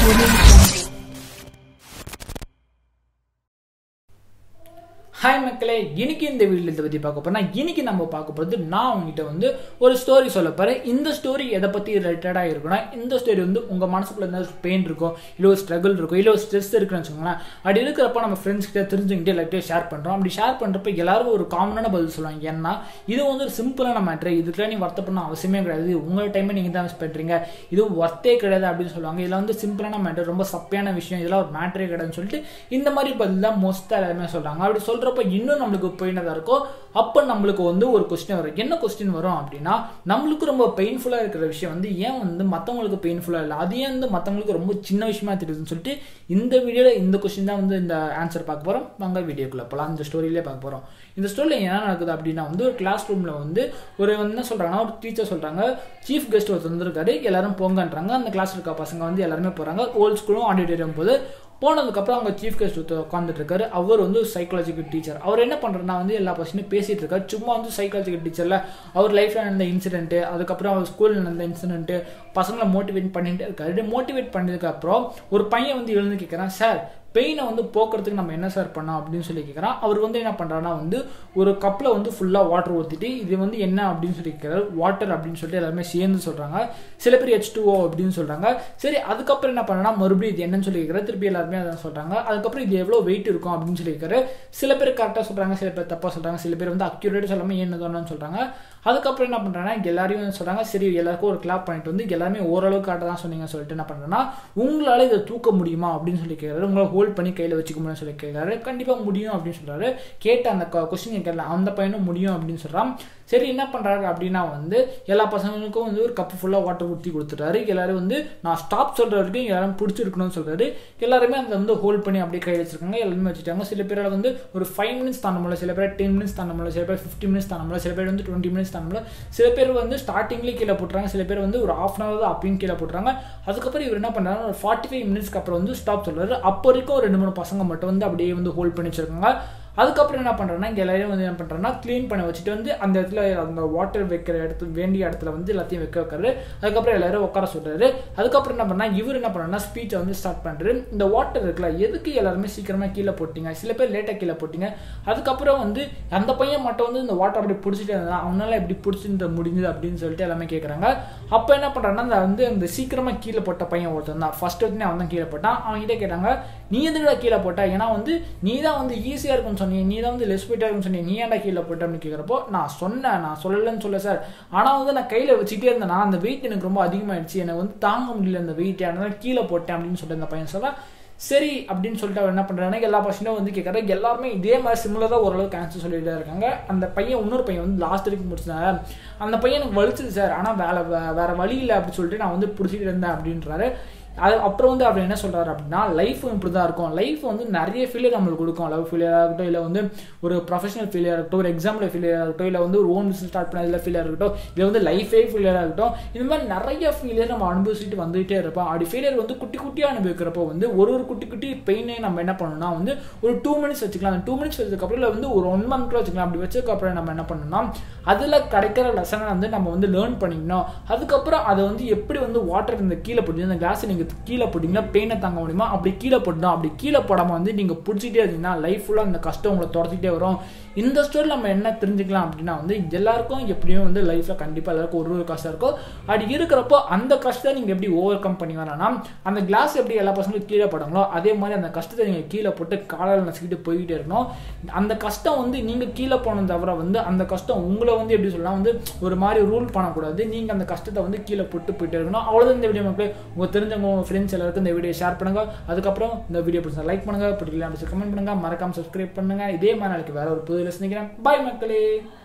hi மக்களே இன்னைக்கு இந்த வீடியோ இதை பற்றி பார்க்க போறோம்னா இன்னைக்கு நம்ம பார்க்க போகிறது நான் உங்ககிட்ட வந்து ஒரு ஸ்டோரி சொல்ல போகிறேன் இந்த ஸ்டோரி எதை பற்றி ரிலேட்டடாக இருக்குன்னா இந்த ஸ்டோரி வந்து உங்கள் மனசுக்குள்ள என்ன பெயின் இருக்கும் இல்லை ஒரு ஸ்ட்ரகிள் இருக்கும் இல்லை ஒரு ஸ்ட்ரெஸ் இருக்குன்னு வச்சுக்கோங்களேன் அப்படி இருக்கிறப்ப நம்ம ஃப்ரெண்ட்ஸ் கிட்ட தெரிஞ்சுக்கிட்டு எல்லாத்தையும் ஷேர் பண்ணுறோம் அப்படி ஷேர் பண்ணுறப்ப எல்லாரும் ஒரு காமனான பதில் சொல்லுவாங்க ஏன்னா இது வந்து ஒரு சிம்பிளான மேட்ரு இதுக்குலாம் நீ வருத்தப்படணும் அவசியமே கிடையாது உங்கள் டைமை நீங்கள் தான் மிஸ் பண்ணுறீங்க இது ஒர்த்தே கிடையாது அப்படின்னு சொல்லுவாங்க இதில் வந்து சிம்பிளான மேட்ரு ரொம்ப சப்பையான விஷயம் இதெல்லாம் ஒரு மேட்ரே கிடையாதுன்னு சொல்லிட்டு இந்த மாதிரி பதில் தான் மோஸ்ட்டாக எல்லாருமே சொல்கிறாங்க அப்படி சொல்கிறப்ப இன்னும் நம்மளுக்கு போயினதாக இருக்கும் அப்போ நம்மளுக்கு வந்து ஒரு கொஸ்டின் வரும் என்ன கொஸ்டின் வரும் அப்படின்னா நம்மளுக்கு ரொம்ப பெயின்ஃபுல்லாக இருக்கிற விஷயம் வந்து ஏன் வந்து மற்றவங்களுக்கு பெயின்ஃபுல்லாக இல்லை அது ஏன் வந்து மற்றவங்களுக்கு ரொம்ப சின்ன விஷயமா தெரியுதுன்னு சொல்லிட்டு இந்த வீடியோவில் இந்த கொஸ்டின் தான் வந்து இந்த ஆன்சர் பார்க்க போகிறோம் வாங்க வீடியோக்குள்ளே போகலாம் இந்த ஸ்டோரியிலே பார்க்க போகிறோம் இந்த ஸ்டோரியில் என்ன நடக்குது அப்படின்னா வந்து ஒரு கிளாஸ் ரூமில் வந்து ஒரு வந்து என்ன சொல்கிறாங்கன்னா ஒரு டீச்சர் சொல்கிறாங்க சீஃப் கெஸ்ட் ஒருத்தர் வந்திருக்காரு எல்லாரும் போங்கன்றாங்க அந்த கிளாஸ் இருக்க பசங்க வந்து எல்லாருமே போகிறாங்க ஓல்ட் ஸ்கூலும் ஆடிட்டோரியம் போது போனதுக்கப்புறம் அவங்க சீஃப் கெஸ்ட் ஒருத்தர் உட்காந்துட்டு இருக்காரு அவர் வந்து சைக்காலஜிக்கல் டீச்சர் அவர் என்ன பண்ணுறதுனா வந்து எல்லா பசங்களும் பேசிட்டு இருக்காரு சும்மா வந்து சைக்காலஜிக்கல் டீச்சரில் அவர் லைஃப்பில் நடந்த இன்சிடென்ட்டு அதுக்கப்புறம் அவர் ஸ்கூலில் நடந்த இன்சிடென்ட்டு பசங்களை மோட்டிவேட் பண்ணிட்டு இருக்காரு மோட்டிவேட் பண்ணதுக்கப்புறம் ஒரு பையன் வந்து எழுந்து கேட்குறான் சார் பெயினை வந்து போக்குறதுக்கு நம்ம என்ன சார் பண்ணோம் அப்படின்னு சொல்லி கேட்குறான் அவர் வந்து என்ன பண்ணுறாருன்னா வந்து ஒரு கப்பில் வந்து ஃபுல்லாக வாட்டர் ஊற்றிட்டு இது வந்து என்ன அப்படின்னு சொல்லி கேட்குறாரு வாட்டர் அப்படின்னு சொல்லிட்டு எல்லாருமே சேர்ந்து சொல்கிறாங்க சில பேர் ஹெச் டூ ஓ அப்படின்னு சொல்கிறாங்க சரி அதுக்கப்புறம் என்ன பண்ணனா மறுபடியும் இது என்னன்னு சொல்லி கேட்குறாரு திருப்பி எல்லாருமே அதான் சொல்கிறாங்க அதுக்கப்புறம் இது எவ்வளோ வெயிட் இருக்கும் அப்படின்னு சொல்லி கேட்குறாரு சில பேர் கரெக்டாக சொல்கிறாங்க சில பேர் தப்பாக சொல்கிறாங்க சில பேர் வந்து அக்யூரேட்டாக சொல்லாமல் என்ன தோணுன்னு சொல்கிறாங்க அதுக்கப்புறம் என்ன பண்ணுறாங்கன்னா எல்லாரையும் சொல்கிறாங்க சரி எல்லாருக்கும் ஒரு கிளாப் பண்ணிட்டு வந்து எல்லாருமே ஓரளவுக்கு கரெக்டாக தான் சொன்னீங்க சொல்லிட்டு என்ன பண்ணுறேன்னா உங்களால் இதை தூக்க முடியுமா அப்படின்னு சொல்லி கேட்குறாரு உங்களை ஹோல்ட் பண்ணி கையில் வச்சுக்க முடியும்னு சொல்லி கேட்குறாரு கண்டிப்பாக முடியும் அப்படின்னு சொல்கிறாரு கேட்ட அந்த கொஸ்டின் கேட்கல அந்த பையனும் முடியும் அப்படின்னு சொல்கிறான் சரி என்ன பண்ணுறாரு அப்படின்னா வந்து எல்லா பசங்களுக்கும் வந்து ஒரு கப்பு ஃபுல்லாக வாட்டர் ஊற்றி கொடுத்துட்டாரு எல்லாரும் வந்து நான் ஸ்டாப் சொல்கிற வரைக்கும் எல்லாரும் பிடிச்சிருக்கணும்னு சொல்கிறாரு எல்லாருமே அந்த வந்து ஹோல்ட் பண்ணி அப்படியே கையில் வச்சிருக்காங்க எல்லாருமே வச்சுட்டாங்க சில பேரால் வந்து ஒரு ஃபைவ் மினிட்ஸ் தாண்ட முடியல சில பேர் டென் மினிட்ஸ் தாண்ட முடியல சில பேர் ஃபிஃப்டி மினிட்ஸ் தாண்ட முடியல சில பேர் வந்து டுவெண்ட்டி மினிட்ஸ் தாண்ட முடியல சில பேர் வந்து ஸ்டார்டிங்லேயே கீழே போட்டுறாங்க சில பேர் வந்து ஒரு ஆஃப் அன் ஹவர் அப்படின்னு கீழே போட்டுறாங்க அதுக்கப்புறம் இவர் என்ன பண்ணுறாரு ஒரு ஃபார்ட்டி ஃபைவ் மினிட்ஸ்க்கு அப்புறம் வந்து ஸ்டாப் சொல்கிறாரு அப்போ வரைக்கும் ஒரு ரெண்டு மூணு பசங்க மட்டும் வந்து அப்படியே வந்து ஹோல்ட் பண்ணி வச்சிருக்காங்க அதுக்கப்புறம் என்ன பண்ணுறேன்னா இங்கே எல்லாரையும் வந்து என்ன பண்ணுறேன்னா க்ளீன் பண்ண வச்சுட்டு வந்து அந்த இடத்துல அந்த வாட்டர் வைக்கிற இடத்து வேண்டிய இடத்துல வந்து எல்லாத்தையும் வைக்க வைக்கிறாரு அதுக்கப்புறம் எல்லாரும் உட்கார சொல்கிறாரு அதுக்கப்புறம் என்ன பண்ணா இவர் என்ன பண்ணுறா ஸ்பீச்சை வந்து ஸ்டார்ட் பண்ணுறாரு இந்த வாட்டர் இருக்குல்ல எதுக்கு எல்லாருமே சீக்கிரமாக கீழே போட்டிங்க சில பேர் லேட்டாக கீழே போட்டிங்க அதுக்கப்புறம் வந்து அந்த பையன் மட்டும் வந்து இந்த வாட்டர் அப்படி பிடிச்சிட்டே இருந்தா அவனால எப்படி பிடிச்சிட்டு முடிஞ்சது அப்படின்னு சொல்லிட்டு எல்லாமே கேட்குறாங்க அப்போ என்ன பண்ணுறான்னா அந்த வந்து அந்த சீக்கிரமாக கீழே போட்ட பையன் ஒருத்தன் தான் ஃபர்ஸ்ட் வந்து அவன் தான் கீழே போட்டான் அவன்கிட்ட கேட்டாங்க நீ எதுக்கடா கீழே போட்டா ஏன்னா வந்து நீ தான் வந்து ஈஸியாக இருக்கும்னு சொன்னீங்க நீ தான் வந்து லெஸ் வெயிட்டாக இருக்கும்னு சொன்னீங்க நீ ஏன்டா கீழே போட்ட அப்படின்னு கேட்குறப்போ நான் சொன்னேன் நான் சொல்லலைன்னு சொல்ல சார் ஆனால் வந்து நான் கையில் வச்சுட்டே இருந்தேன் நான் அந்த வெயிட் எனக்கு ரொம்ப அதிகமாகிடுச்சு எனக்கு வந்து தாங்க முடியல அந்த வெயிட் அதனால கீழே போட்டேன் அப்படின்னு சொல்லிட்டு அந்த பையன் சொல்ல சரி அப்படின்னு சொல்லிட்டு அவர் என்ன பண்ணுறாங்கன்னா எல்லா பசங்களும் வந்து கேட்குறாரு எல்லாருமே இதே மாதிரி சிமிலராக ஓரளவுக்கு ஆன்சர் சொல்லிட்டு இருக்காங்க அந்த பையன் இன்னொரு பையன் வந்து லாஸ்ட் வரைக்கும் முடிச்சிருந்தாங்க அந்த பையன் எனக்கு வலிச்சுது சார் ஆனால் வேலை வேற வழி இல்லை அப்படின்னு சொல்லிட்டு நான் வந்து பிடிச்சிட்டு இருந்தேன் அப்படின்றாரு அது அப்புறம் வந்து அவர் என்ன சொல்கிறாரு அப்படின்னா லைஃப் இப்படி தான் இருக்கும் லைஃப் வந்து நிறைய ஃபெயிலியர் நம்மளுக்கு கொடுக்கும் லவ் ஃபெயிலியர் ஆகட்டும் இல்லை வந்து ஒரு ப்ரொஃபஷனல் ஃபெயிலியர் ஆகட்டும் ஒரு எக்ஸாமில் ஃபெயிலியர் ஆகட்டும் இல்லை வந்து ஒரு ஓன் பிஸ்னஸ் ஸ்டார்ட் பண்ணதில் ஃபெயிலியர் ஆகட்டும் இல்லை வந்து லைஃபே ஃபெயிலியர் ஆகட்டும் இந்த மாதிரி நிறைய ஃபெயிலியர் நம்ம அனுபவிச்சுட்டு வந்துகிட்டே இருப்போம் அப்படி ஃபெயிலியர் வந்து குட்டி குட்டியாக அனுபவிக்கிறப்போ வந்து ஒரு ஒரு குட்டி குட்டி பெயினே நம்ம என்ன பண்ணணும்னா வந்து ஒரு டூ மினிட்ஸ் வச்சுக்கலாம் அந்த டூ மினிட்ஸ் வச்சதுக்கப்புறம் இல்லை வந்து ஒரு ஒன் மந்த்ல வச்சுக்கலாம் அப்படி வச்சதுக்கப்புறம் நம்ம என்ன பண்ணணும்னா அதில் கிடைக்கிற லெசனை வந்து நம்ம வந்து லேர்ன் பண்ணிக்கணும் அதுக்கப்புறம் அதை வந்து எப்படி வந்து வாட்டர் இந்த கீழே போட்டு இந்த கிளாஸ் நீங்கள் கீழே போட்டிங்கன்னா பெயினை தாங்க முடியுமா அப்படி கீழே போட்டோம் அப்படி கீழே போடாமல் வந்து நீங்கள் பிடிச்சிட்டே இருந்தீங்கன்னா லைஃப் ஃபுல்லாக இந்த கஷ்டம் உங்களை துரத்திட்டே வரும் இந்த ஸ்டோரி நம்ம என்ன தெரிஞ்சுக்கலாம் அப்படின்னா வந்து எல்லாருக்கும் எப்படியும் வந்து லைஃப்பில் கண்டிப்பாக எல்லாருக்கும் ஒரு ஒரு கஷ்டம் இருக்கும் அப்படி இருக்கிறப்போ அந்த கஷ்டத்தை நீங்கள் எப்படி ஓவர் கம் பண்ணி வரனா அந்த கிளாஸ் எப்படி எல்லா பசங்களும் கீழே போடாங்களோ அதே மாதிரி அந்த கஷ்டத்தை நீங்கள் கீழே போட்டு காலையில் நசுக்கிட்டு போய்கிட்டே இருக்கணும் அந்த கஷ்டம் வந்து நீங்கள் கீழே போனது தவிர வந்து அந்த கஷ்டம் உங்களை வந்து எப்படி சொல்லலாம் வந்து ஒரு மாதிரி ரூல் பண்ணக்கூடாது நீங்கள் அந்த கஷ்டத்தை வந்து கீழே போட்டு போயிட்டே இருக்கணும் அவ்வளோதான் இந்த வீடியோ மக்களே உங்கள் தெரிஞ்சவங்க உங்கள் ஃப்ரெண்ட்ஸ் எல்லாருக்கும் இந்த வீடியோ ஷேர் பண்ணுங்க அதுக்கப்புறம் இந்த வீடியோ பிடிச்சா லைக் பண்ணுங்க பிடிக்கல கமெண்ட் பண்ணுங்க மறக்காம சப்ஸ்கிரைப் பண்ணுங்க இதே மாதிரி நாளைக்கு வேற ஒரு புது லெசன் பாய் மக்களே